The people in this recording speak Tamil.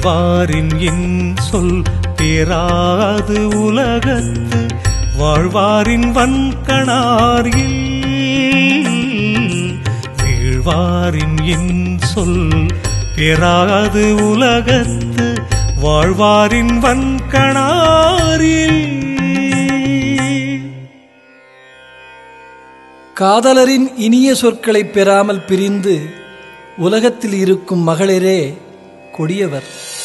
வீழ்வாரின் என் சொல் பேராது உலகத்து வாழ்வாரின் வன்கணாரில் வீழ்வாரின் என் சொல் பேராது உலகத்து வாழ்வாரின் வன்கணாரில் காதலரின் இனிய சொற்களைப் பெறாமல் பிரிந்து உலகத்தில் இருக்கும் மகளிரே கொடியவர்